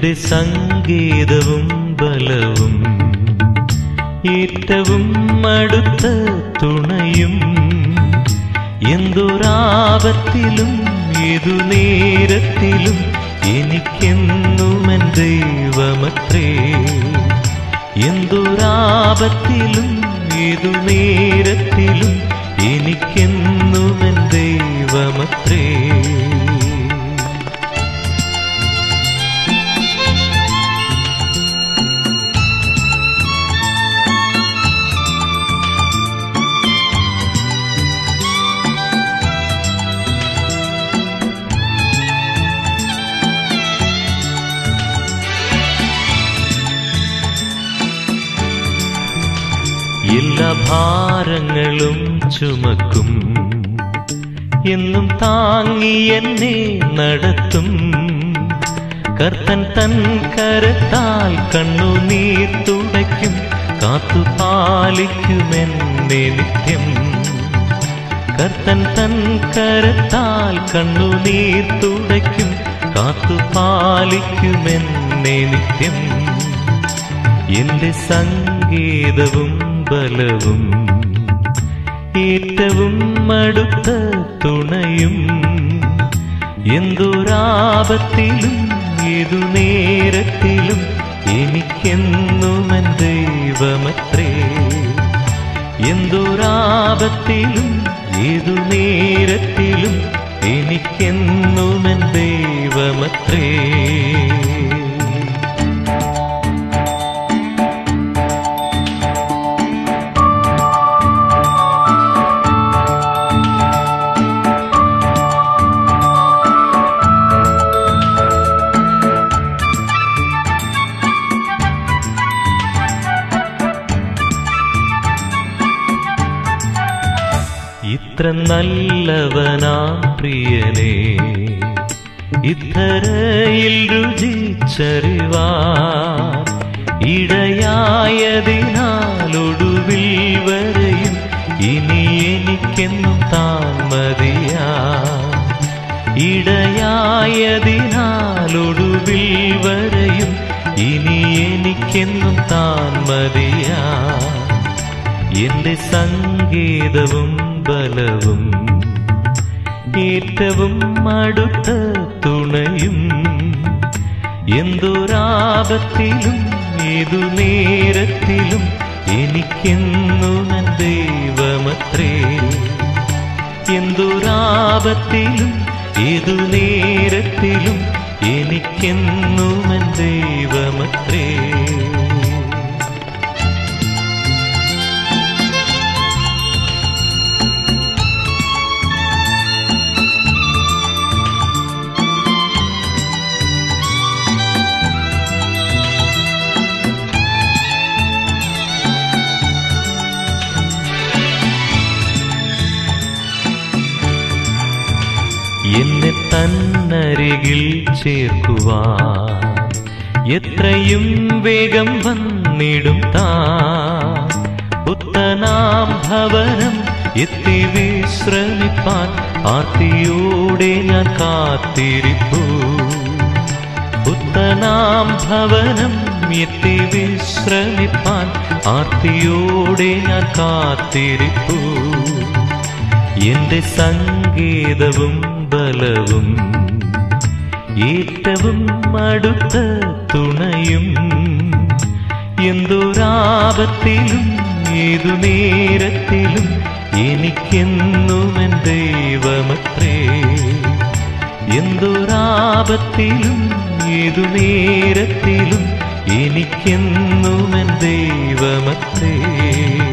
എന്റെ സംഗീതവും ബലവും ഏറ്റവും അടുത്ത തുണയും എന്തൊരാപത്തിലും ഏതു നേരത്തിലും എനിക്കെന്നും എൻ ദൈവമത്രേ എന്തൊരാപത്തിലും ഏതു നേരത്തിലും എനിക്കെന്നും എൻ ദൈവമത്രേ എല്ലാ ഭാരങ്ങളും ചുമക്കും എന്നും താങ്ങി എന്നെ നടത്തും കർത്തൻ തൻ കരത്താൽ കണ്ണുനീർ തുടയ്ക്കും കാത്തു പാലിക്കുമെന്നെ നിത്യം കർത്തൻ തൻ കരത്താൽ കണ്ണുനീർ തുടയ്ക്കും കാത്തു പാലിക്കുമെന്നെ നിത്യം എന്റെ സംഗീതവും ബലവും ഏറ്റവും അടുത്ത തുണയും എന്തൊരാപത്തിലും ഏതു നേരത്തിലും എനിക്കെന്നും എൻ ദൈവമത്രേ എന്തൊരാപത്തിലും ഏതു നേരത്തിലും എനിക്കെന്നും എൻ ദൈവമത്രേ ഇത്ര നല്ലവനാ പ്രിയനെ ഇത്തരയിൽ രുചിച്ചറിവാ ഇടയായതിനാലൊടുവിൽ വരെയും ഇനി എനിക്കെന്നും താൻ മതിയാ ഇടയായതിനാലൊടുവിൽ വരെയും ഇനി എനിക്കെന്നും താൻ മതിയാ എന്റെ സംഗീതവും ബലവും ഏറ്റവും അടുത്ത തുണയും എന്തൊരാപത്തിലും ഏതു നേരത്തിലും എനിക്കെന്നും എൻ ദൈവമത്രേ എന്തൊരാപത്തിലും ഏതു നേരത്തിലും എനിക്കെന്നും എൻ ദൈവമത്രേ എന്നെ തന്നരികിൽ ചേർക്കുവാൻ എത്രയും വേഗം വന്നിടും താ പുത്തനാം ഭവനം എത്തി വിശ്രമിപ്പാൻ ആർത്തിയോടെ ഞാൻ കാത്തിരിപ്പൂ പുത്തനാം ഭവനം എത്തി വിശ്രമിപ്പാൻ ആർത്തിയോടെ ഞാൻ കാത്തിരിപ്പൂ എന്റെ സംഗീതവും ബലവും ഏറ്റവും അടുത്ത തുണയും എന്തൊരാപത്തിലും ഏതു നേരത്തിലും എനിക്കെന്നും എൻ ദൈവമത്രേ എന്തൊരാപത്തിലും ഏതു നേരത്തിലും എനിക്കെന്നും എൻ ദൈവമത്രേ